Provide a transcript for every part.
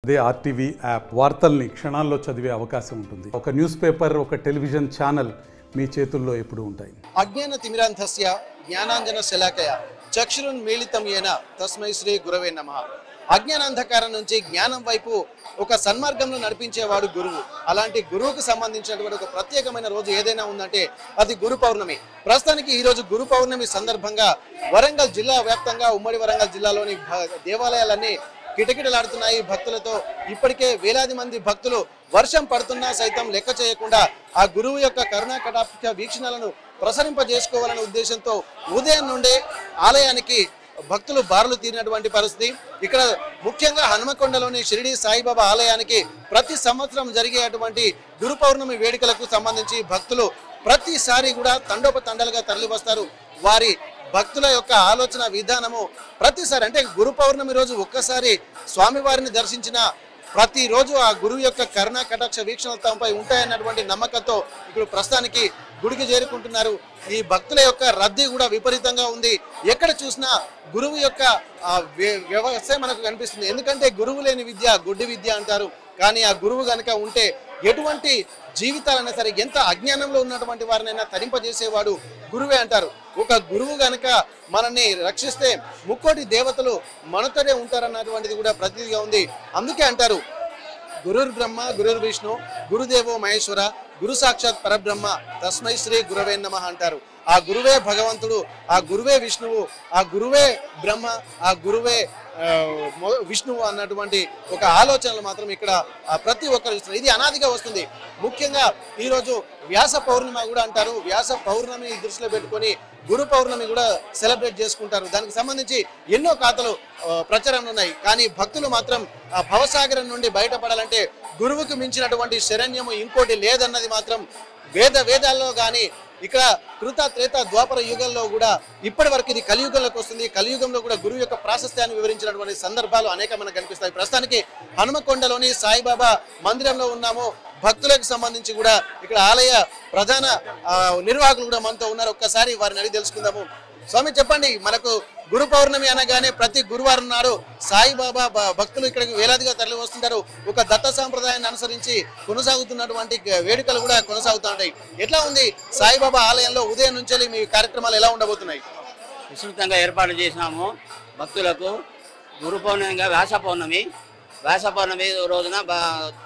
అదే RTV app వార్తల్ని క్షణాల్లో చదివే అవకాశం ఉంటుంది ఒక న్యూస్ పేపర్ ఒక టెలివిజన్ ఛానల్ మీ చేతుల్లో ఎప్పుడూ ఉంటాయి అజ్ఞాన తిమిరాంధస్య జ్ఞానాంజన శలాకయ చక్షురున్ మీలితం ఏన తస్మై శ్రీ గురవే నమ అజ్ఞానాంధకారం నుంచి జ్ఞానం వైపు ఒక సన్మార్గంలో నడిపించేవాడు గురువు అలాంటి గురువుకు సంబంధించినటువంటి ఒక ప్రత్యేకమైన రోజు ఏదైనా ఉందంటే అది గురు పౌర్ణమి ప్రస్తుతానికి ఈ రోజు గురు పౌర్ణమి సందర్భంగా వరంగల్ జిల్లా వ్యాప్తంగా ఉమ్మడి వరంగల్ జిల్లాలోని భ- దేవాలయాలన్నీ కిటకిటలాడుతున్నాయి భక్తులతో ఇప్పటికే వేలాది మంది భక్తులు వర్షం పడుతున్నా సైతం లెక్క చేయకుండా ఆ గురువు యొక్క కరుణా కటాక్ష వీక్షణలను ప్రసరింపజేసుకోవాలనే ఉద్దేశంతో ఉదయం నుండే ఆలయానికి భక్తులు బారులు తీరినటువంటి పరిస్థితి ఇక్కడ ముఖ్యంగా హనుమకొండలోని షిరిడి సాయిబాబా ఆలయానికి ప్రతి సంవత్సరం జరిగేటువంటి గురు పౌర్ణమి వేడుకలకు సంబంధించి భక్తులు ప్రతిసారి కూడా తండోపతండాలుగా తరలి వస్తారు వారి భక్తుల యొక్క ఆలోచన విధానము ప్రతిసారి అంటే గురు పౌర్ణమి రోజు ఒక్కసారి స్వామివారిని దర్శించిన ప్రతిరోజు ఆ గురువు యొక్క కరుణ కటాక్ష వీక్షణలు తమపై ఉంటాయన్నటువంటి నమ్మకంతో ఇప్పుడు ప్రస్తుతానికి గుడికి చేరుకుంటున్నారు ఈ భక్తుల యొక్క రద్దీ కూడా విపరీతంగా ఉంది ఎక్కడ చూసినా గురువు యొక్క ఆ వ్య- వ్యవస్థ మనకు కనిపిస్తుంది ఎందుకంటే గురువు లేని విద్య గుడ్డి విద్య అంటారు కానీ ఆ గురువు గనుక ఉంటే ఎటువంటి జీవితాలైనా సరే ఎంత అజ్ఞానంలో ఉన్నటువంటి వారినైనా తరింపజేసేవాడు గురువే అంటారు ఒక గురువు గనక మనల్ని రక్షిస్తే ముక్కోటి దేవతలు మనతోనే ఉంటారన్నటువంటిది కూడా ప్రతీతిగా ఉంది అందుకే అంటారు గురుర్ బ్రహ్మ గురుర్ విష్ణు గురుదేవో మహేశ్వర గురు సాక్షాత్ పరబ్రహ్మ తస్మై శ్రీ గురవే నమ అంటారు ఆ గురువే భగవంతుడు ఆ గురువే విష్ణువు ఆ గురువే బ్రహ్మ ఆ గురువే ఆ, మొ- విష్ణువు అన్నటువంటి ఒక ఆలోచనలు మాత్రం ఇక్కడ ఆ, ప్రతి ఒక్కరు ఇస్తున్నారు ఇది అనాదిగా వస్తుంది ముఖ్యంగా ఈరోజు వ్యాస పౌర్ణిమ కూడా అంటారు వ్యాస పౌర్ణమిని దృష్టిలో పెట్టుకొని గురు పౌర్ణమి కూడా సెలబ్రేట్ చేసుకుంటారు దానికి సంబంధించి ఎన్నో ఖాతాలు ఆ, ప్రచారంలో ఉన్నాయి కానీ భక్తులు మాత్రం ఆ భవసాగరం నుండి బయటపడాలంటే గురువుకు మించినటువంటి శరణ్యము ఇంకోటి లేదన్నది మాత్రం వేద వేదాల్లో కానీ ఇక్కడ కృత త్రేత ద్వాపర యుగంలో కూడా ఇప్పటి వరకు ఇది కలియుగంలోకి వస్తుంది కలియుగంలో కూడా గురువు యొక్క ప్రాశస్త్యాన్ని వివరించినటువంటి సందర్భాలు అనేక మనకు కనిపిస్తాయి ప్రస్తుతానికి హనుమకొండలోని సాయిబాబా మందిరంలో ఉన్నాము భక్తులకు సంబంధించి కూడా ఇక్కడ ఆలయ ప్రధాన ఆ, నిర్వాహకులు కూడా మనతో ఉన్నారు ఒక్కసారి వారిని అడిగి తెలుసుకుందాము స్వామి చెప్పండి మనకు గురు పౌర్ణమి అనగానే ప్రతి గురువారం నాడు సాయిబాబా భ- భక్తులు ఇక్కడికి వేలాదిగా తరలి వస్తుంటారు ఒక దత్త సాంప్రదాయాన్ని అనుసరించి కొనసాగుతున్నటువంటి గ- వేడుకలు కూడా కొనసాగుతూ ఉంటాయి ఎట్లా ఉంది సాయిబాబా ఆలయంలో ఉదయం నుంచి మీ కార్యక్రమాలు ఎలా ఉండబోతున్నాయి విస్తృతంగా ఏర్పాటు చేసినాము భక్తులకు గురు పౌర్ణమిగా వ్యాస పౌర్ణమి వ్యాస పౌర్ణమి రోజున బా-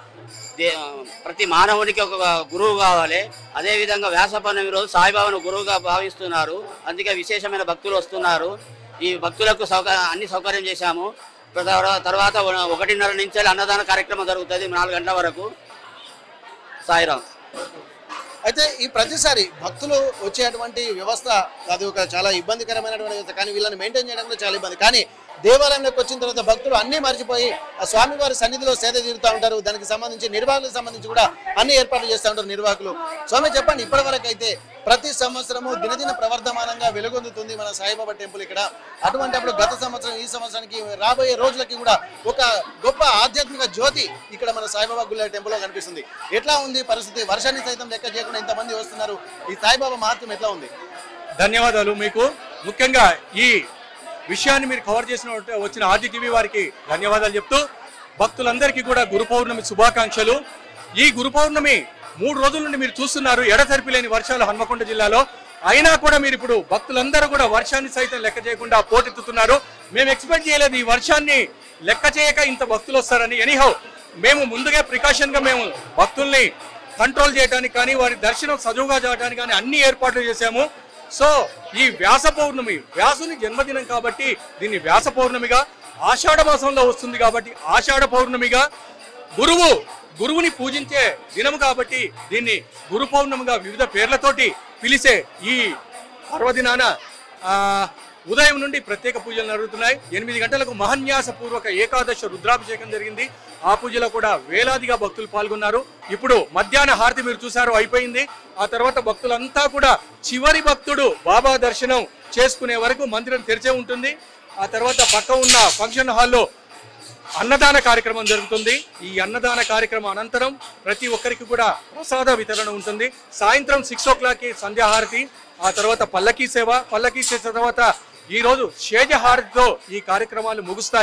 దే- ప్రతి మానవుడికి ఒక గురువు కావాలి అదేవిధంగా వ్యాస పౌర్ణమి రోజు సాయిబాబాను గురువుగా భావిస్తున్నారు అందుకే విశేషమైన భక్తులు వస్తున్నారు ఈ భక్తులకు సౌక అన్ని సౌకర్యం చేశాము తర్వా- తర్వాత ఒకటిన్నర నుంచి అన్నదాన కార్యక్రమం జరుగుతుంది నాలుగు గంటల వరకు సాయిరాం అయితే ఈ ప్రతిసారి భక్తులు వచ్చేటువంటి వ్యవస్థ అది ఒక చాలా ఇబ్బందికరమైనటువంటి వ్యవస్థ కానీ వీళ్ళని మెయింటైన్ చేయడం కూడా చాలా ఇబ్బంది కానీ దేవాలయంలోకి వచ్చిన తర్వాత భక్తులు అన్ని మర్చిపోయి ఆ స్వామివారి సన్నిధిలో సేద తీరుతూ ఉంటారు దానికి సంబంధించి నిర్వాహకులకు సంబంధించి కూడా అన్ని ఏర్పాట్లు చేస్తూ ఉంటారు నిర్వాహకులు స్వామి చెప్పండి ఇప్పటి వరకు అయితే ప్రతి సంవత్సరము దినదిన ప్రవర్ధమానంగా వెలుగొందుతుంది మన సాయిబాబా టెంపుల్ ఇక్కడ అటువంటి అప్పుడు గత సంవత్సరం ఈ సంవత్సరానికి రాబోయే రోజులకి కూడా ఒక గొప్ప ఆధ్యాత్మిక జ్యోతి ఇక్కడ మన సాయిబాబా గుళ్ళ టెంపుల్లో కనిపిస్తుంది ఎట్లా ఉంది పరిస్థితి వర్షాన్ని సైతం లెక్క చేయకుండా ఇంతమంది వస్తున్నారు ఈ సాయిబాబా మహత్వం ఎట్లా ఉంది ధన్యవాదాలు మీకు ముఖ్యంగా ఈ విషయాన్ని మీరు కవర్ చేసిన వచ్చిన ఆర్జీ టీవీ వారికి ధన్యవాదాలు చెప్తూ భక్తులందరికీ కూడా గురు పౌర్ణమి శుభాకాంక్షలు ఈ గురు పౌర్ణమి మూడు రోజుల నుండి మీరు చూస్తున్నారు ఎడతెరిపి లేని వర్షాలు హన్మకొండ జిల్లాలో అయినా కూడా మీరు ఇప్పుడు భక్తులందరూ కూడా వర్షాన్ని సైతం లెక్క చేయకుండా పోటెత్తుతున్నారు మేము ఎక్స్పెక్ట్ చేయలేదు ఈ వర్షాన్ని లెక్క చేయక ఇంత భక్తులు వస్తారని ఎనీహౌ మేము ముందుగా ప్రికాషన్ గా మేము భక్తుల్ని కంట్రోల్ చేయడానికి కానీ వారి దర్శనం సజువుగా చేయడానికి కానీ అన్ని ఏర్పాట్లు చేశాము సో ఈ వ్యాస పౌర్ణమి వ్యాసుని జన్మదినం కాబట్టి దీన్ని వ్యాస పౌర్ణమిగా ఆషాఢ మాసంలో వస్తుంది కాబట్టి ఆషాఢ పౌర్ణమిగా గురువు గురువుని పూజించే దినం కాబట్టి దీన్ని గురు పౌర్ణమిగా వివిధ పేర్లతోటి పిలిచే ఈ పర్వదినాన ఆ, ఉదయం నుండి ప్రత్యేక పూజలు జరుగుతున్నాయి ఎనిమిది గంటలకు మహన్యాస పూర్వక ఏకాదశ రుద్రాభిషేకం జరిగింది ఆ పూజలో కూడా వేలాదిగా భక్తులు పాల్గొన్నారు ఇప్పుడు మధ్యాహ్న హారతి మీరు చూసారు అయిపోయింది ఆ తర్వాత భక్తులంతా కూడా చివరి భక్తుడు బాబా దర్శనం చేసుకునే వరకు మందిరం తెరిచే ఉంటుంది ఆ తర్వాత పక్క ఉన్న ఫంక్షన్ హాల్లో అన్నదాన కార్యక్రమం జరుగుతుంది ఈ అన్నదాన కార్యక్రమం అనంతరం ప్రతి ఒక్కరికి కూడా ప్రసాద వితరణ ఉంటుంది సాయంత్రం సిక్స్ ఓ క్లాక్కి సంధ్యాహారతి ఆ తర్వాత పల్లకీ సేవ పల్లకీ సేవ తర్వాత ఈ రోజు శేజహారతితో ఈ కార్యక్రమాలు ముగుస్తాయి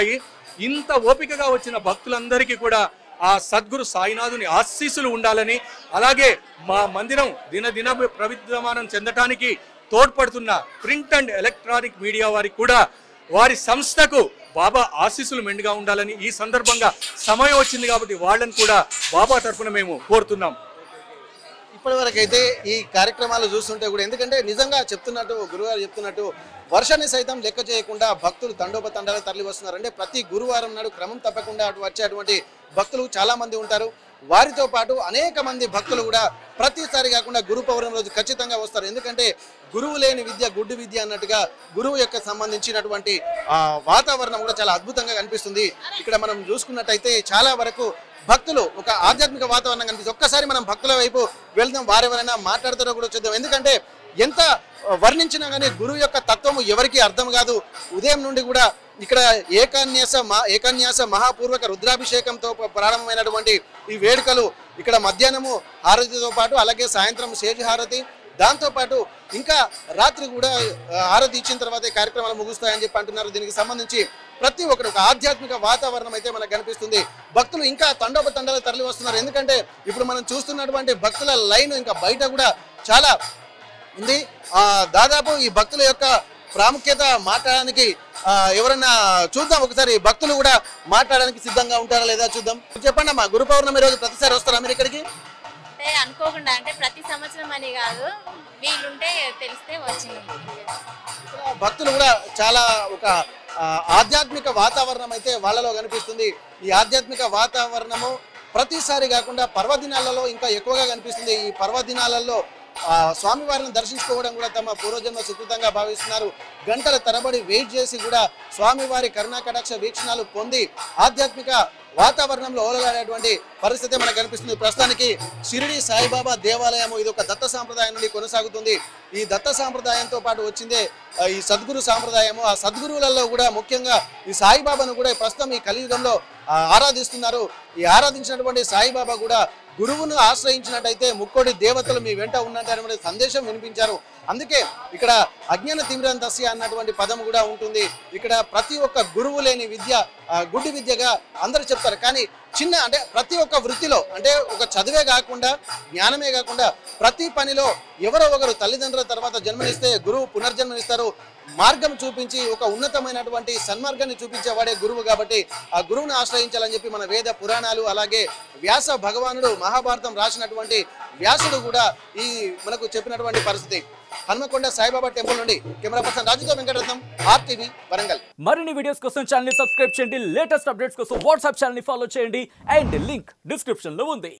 ఇంత ఓపికగా వచ్చిన భక్తులందరికీ కూడా ఆ సద్గురు సాయినాథుని ఆశీస్సులు ఉండాలని అలాగే మా మందిరం దినదిన ప్రవిద్యమానం చెందటానికి తోడ్పడుతున్న ప్రింట్ అండ్ ఎలక్ట్రానిక్ మీడియా వారికి కూడా వారి సంస్థకు బాబా ఆశీస్సులు మెండుగా ఉండాలని ఈ సందర్భంగా సమయం వచ్చింది కాబట్టి వాళ్ళని కూడా బాబా తరపున మేము కోరుతున్నాం ఇప్పటి వరకు అయితే ఈ కార్యక్రమాలు చూస్తుంటే కూడా ఎందుకంటే నిజంగా చెప్తున్నట్టు గురువారు చెప్తున్నట్టు వర్షాన్ని సైతం లెక్క చేయకుండా భక్తులు తండోపతండాలు తరలి వస్తున్నారు అంటే ప్రతి గురువారం నాడు క్రమం తప్పకుండా అటు వచ్చేటువంటి భక్తులు చాలా మంది ఉంటారు వారితో పాటు అనేక మంది భక్తులు కూడా ప్రతిసారి కాకుండా గురు పౌర్ణమి రోజు ఖచ్చితంగా వస్తారు ఎందుకంటే గురువు లేని విద్య గుడ్డు విద్య అన్నట్టుగా గురువు యొక్క సంబంధించినటువంటి ఆ, వాతావరణం కూడా చాలా అద్భుతంగా కనిపిస్తుంది ఇక్కడ మనం చూసుకున్నట్టయితే చాలా వరకు భక్తులు ఒక ఆధ్యాత్మిక వాతావరణం కనిపిస్తుంది ఒక్కసారి మనం భక్తుల వైపు వెళ్దాం వారెవరైనా మాట్లాడుతారో కూడా చూద్దాం ఎందుకంటే ఎంత వర్ణించినా కానీ గురువు యొక్క తత్వము ఎవరికి అర్థం కాదు ఉదయం నుండి కూడా ఇక్కడ ఏకాన్యాస మా ఏకాన్యాస మహాపూర్వక రుద్రాభిషేకంతో ప- ప్రారంభమైనటువంటి ఈ వేడుకలు ఇక్కడ మధ్యాహ్నము హారతితో పాటు అలాగే సాయంత్రం శేషి హారతి దాంతో పాటు ఇంకా రాత్రి కూడా ఆ, హారతి ఇచ్చిన తర్వాత ఈ కార్యక్రమాలు ముగుస్తాయని చెప్పి అంటున్నారు దీనికి సంబంధించి ప్రతి ఒక్కరు ఒక ఆధ్యాత్మిక వాతావరణం అయితే మనకు కనిపిస్తుంది భక్తులు ఇంకా తండోపతండాలు తరలి వస్తున్నారు ఎందుకంటే ఇప్పుడు మనం చూస్తున్నటువంటి భక్తుల లైన్ ఇంకా బయట కూడా చాలా ఉంది ఆ, దాదాపు ఈ భక్తుల యొక్క ప్రాముఖ్యత మాట్లాడడానికి ఆ, ఎవరన్నా చూద్దాం ఒకసారి భక్తులు కూడా మాట్లాడడానికి సిద్ధంగా ఉంటారా లేదా చూద్దాం చెప్పండి అమ్మా గురు పౌర్ణమి రోజు ప్రతిసారి వస్తారా మీరు ఇక్కడికి అంటే అనుకోకుండా అంటే ప్రతి సంవత్సరం అని కాదు వీలుంటే తెలిస్తే వచ్చింది భక్తులు కూడా చాలా ఒక ఆ, ఆధ్యాత్మిక వాతావరణం అయితే వాళ్ళలో కనిపిస్తుంది ఈ ఆధ్యాత్మిక వాతావరణము ప్రతిసారి కాకుండా పర్వదినాలలో ఇంకా ఎక్కువగా కనిపిస్తుంది ఈ పర్వదినాలలో ఆ, స్వామివారిని దర్శించుకోవడం కూడా తమ పూర్వజన్మ సుకృతంగా భావిస్తున్నారు గంటల తరబడి వెయిట్ చేసి కూడా స్వామివారి కరుణా కటాక్ష వీక్షణాలు పొంది ఆధ్యాత్మిక వాతావరణంలో ఓలలాడేటువంటి పరిస్థితి మనకు కనిపిస్తుంది ప్రస్తుతానికి షిరిడి సాయిబాబా దేవాలయం ఇది ఒక దత్త సాంప్రదాయం నుండి కొనసాగుతుంది ఈ దత్త సాంప్రదాయంతో పాటు వచ్చిందే ఆ, ఈ సద్గురు సాంప్రదాయము ఆ సద్గురువులలో కూడా ముఖ్యంగా ఈ సాయిబాబాను కూడా ప్రస్తుతం ఈ కలియుగంలో ఆ, ఆరాధిస్తున్నారు ఈ ఆరాధించినటువంటి సాయిబాబా కూడా గురువును ఆశ్రయించినట్టయితే ముక్కోడి దేవతలు మీ వెంట ఉన్నటువంటి సందేశం వినిపించారు అందుకే ఇక్కడ అజ్ఞాన తిమిరంతస్య అన్నటువంటి పదం కూడా ఉంటుంది ఇక్కడ ప్రతి ఒక్క గురువు లేని విద్య ఆ, గుడ్డి విద్యగా అందరూ చెప్తారు కానీ చిన్న అంటే ప్రతి ఒక్క వృత్తిలో అంటే ఒక చదువే కాకుండా జ్ఞానమే కాకుండా ప్రతి పనిలో ఎవరో ఒకరు తల్లిదండ్రుల తర్వాత జన్మనిస్తే గురువు పునర్జన్మనిస్తారు మార్గం చూపించి ఒక ఉన్నతమైనటువంటి సన్మార్గాన్ని చూపించేవాడే గురువు కాబట్టి ఆ గురువుని ఆశ్రయించాలని చెప్పి మన వేద పురాణాలు అలాగే వ్యాస భగవానుడు మహాభారతం రాసినటువంటి వ్యాసుడు కూడా ఈ మనకు చెప్పినటువంటి పరిస్థితి హనుమకొండ సాయిబాబా టెంపుల్ నుండి కెమెరా పర్సన్ రాజుతో వెంకటరత్నం ఆర్టీవీ వరంగల్ మరిన్ని వీడియోస్ కోసం ఛానల్ ని సబ్స్క్రైబ్ చేయండి లేటెస్ట్ అప్డేట్స్ కోసం వాట్సాప్ ఛానల్ ని ఫాలో చేయండి అండ్ లింక్ డిస్క్రిప్షన్ లో ఉంది